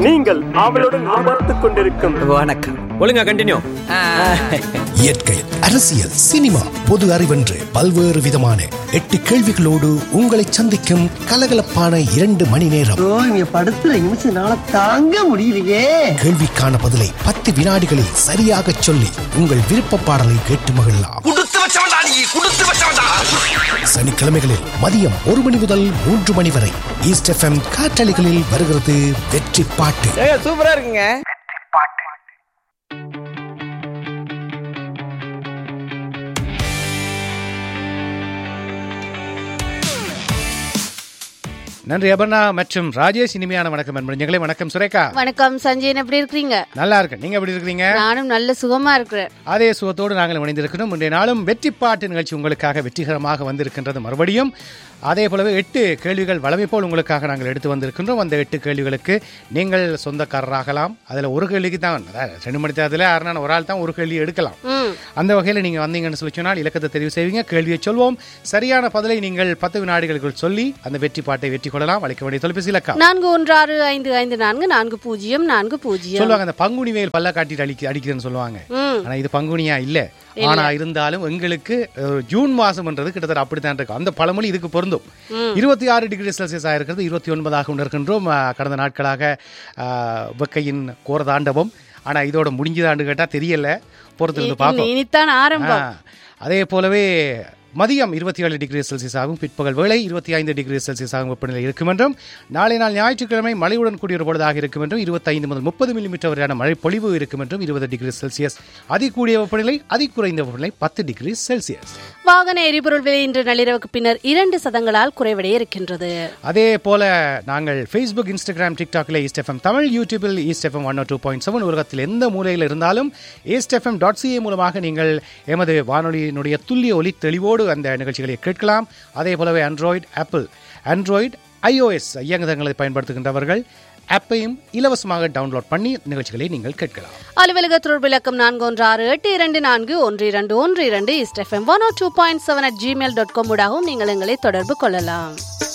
நீங்கள் அவளுடன் பார்த்துக் கொண்டிருக்கும் வணக்கம் ஒழுங்கா கண்டினியூ இயற்கை அரசியல் சினிமா பொது அறிவென்று பல்வேறு விதமான எட்டு கேள்விகளோடு உங்களை சந்திக்கும் கலகலப்பான இரண்டு மணி நேரம் ஐயோ, இவங்க படுத்துற நிமிஷம்னால தாங்க முடியலையே கேள்விக்கான பதிலை பத்து வினாடிகளில் சரியாக சொல்லி உங்கள் விருப்ப பாடலை கேட்டு மகிழலாம் சனிக்கிழமைகளில் மதியம் ஒரு மணி முதல் மூன்று மணி வரை ஈஸ்ட் எஃப்எம் காற்றலைகளில் வருகிறது வெற்றி பாட்டு சூப்பரா இருக்குங்க நன்றி அபர்ணா மற்றும் ராஜேஷ் இனிமையான வணக்கம் நண்பர்களே வணக்கம் சுரேகா வணக்கம் சஞ்சயன் எப்படி இருக்கிறீங்க நல்லா இருக்கு நீங்க எப்படி இருக்கிறீங்க நானும் நல்ல சுகமா இருக்கிறேன் அதே சுகத்தோடு நாங்கள் இணைந்திருக்கிறோம் இன்றைய நாளும் வெற்றி பாட்டு நிகழ்ச்சி உங்களுக்காக வெற்றிகரமாக வந்திருக்கின்றது மறுபடியும் அதே போலவே எட்டு கேள்விகள் வளமை போல் உங்களுக்காக நாங்கள் எடுத்து வந்திருக்கின்றோம் அந்த எட்டு கேள்விகளுக்கு நீங்கள் சொந்தக்காரராகலாம் அதில் ஒரு கேள்விக்கு தான் அதாவது ரெண்டு மணி தேர்தலில் யாருன்னா ஒரு ஆள் தான் ஒரு கேள்வி எடுக்கலாம் ம் அந்த வகையில் நீங்கள் வந்தீங்கன்னு சொல்லி சொன்னால் இலக்கத்தை தெரிவு செய்வீங்க கேள்வியை சொல்வோம் சரியான பதிலை நீங்கள் பத்து வினாடிகளுக்குள் சொல்லி அந்த வெற்றி பாட்டை வெற்றி கொள்ளலாம் அளிக்க வேண்டிய தொலைபேசி இலக்கம் நான்கு ஒன்று ஆறு ஐந்து ஐந்து நான்கு நான்கு பூஜ்ஜியம் நான்கு பூஜ்ஜியம் சொல்லுவாங்க அந்த பங்குனி வேல் பல்ல காட்டிட்டு அடிக்க அடிக்குதுன்னு சொல்லுவாங்க ம் ஆனா இது பங்குனியா இல்ல ஆனா இருந்தாலும் எங்களுக்கு அஹ், ஜூன் மாசம்ன்றது கிட்டத்தட்ட அப்படித்தான் இருக்கும் அந்த பழமொழி இதுக்கு பொருந்தும் இருபத்தி ஆறு டிகிரி செல்சியஸ் ஆயிருக்கிறது இருபத்தி ஒன்பதாக உணர்கின்றோம் அஹ், கடந்த நாட்களாக அஹ், வெக்கையின் கோரதாண்டவம் ஆனா இதோட முடிஞ்சதாண்டு கேட்டா தெரியல பொறுத்திருந்து பார்ப்போம் இனித்தான் ஆரம்பம் ஆ, அதே போலவே மதியம் இருபத்தி ஏழு டிகிரி செல்சியஸ் ஆகும் பிற்பகல் வேளை இருபத்தி ஐந்து டிகிரி செல்சியஸ் ஆகும் வெப்பநிலை இருக்கும் என்றும் நாளை நாள் ஞாயிற்றுக்கிழமை மழையுடன் கூடிய ஒரு பொழுதாக இருக்கும் என்றும் இருபத்தைந்து முதல் முப்பது மில்லிமீட்டர் வரையான மழை பொழிவு இருக்கும் என்றும் இருபது டிகிரி செல்சியஸ் அதி கூடிய வெப்பநிலை அதி குறைந்த வெப்பநிலை பத்து டிகிரி செல்சியஸ் வாகன எரிபொருள் விலை இன்று நள்ளிரவுக்கு பின்னர் இரண்டு சதங்களால் குறைவடைய இருக்கின்றது அதே போல நாங்கள் ஃபேஸ்புக் இன்ஸ்டாகிராம் டிக்டாக்ல ஈஸ்ட் எஃப்எம் தமிழ் யூடியூபில் east FM one two point seven உலகத்தில் எந்த மூலையில் இருந்தாலும் ஈஸ்ட் எஃப்எம் டாட் சிஏ மூலமாக நீங்கள் எமது வானொலியினுடைய துல்லிய ஒலி தெளிவோடு அந்த நிகழ்ச்சிகளை கேட்கலாம் அதே போலவே ஆண்ட்ராய்டு ஆப்பிள் ஆண்ட்ராய்டு ஐஓஎஸ் இயங்குதங்களை பயன்படுத்துகின்றவர்கள் ஆப்பையும் இலவசமாக டவுன்லோட் பண்ணி நிகழ்ச்சிகளை நீங்கள் கேட்கலாம் அலுவலக தொடர்பு இலக்கம் நான்கு ஒன்று ஆறு எட்டு இரண்டு நான்கு ஒன்று இரண்டு ஒன்று இரண்டு east FM one two point seven at Gmail dot com ஊடாகவும் நீங்கள் எங்களை தொடர்பு கொள்ளலாம்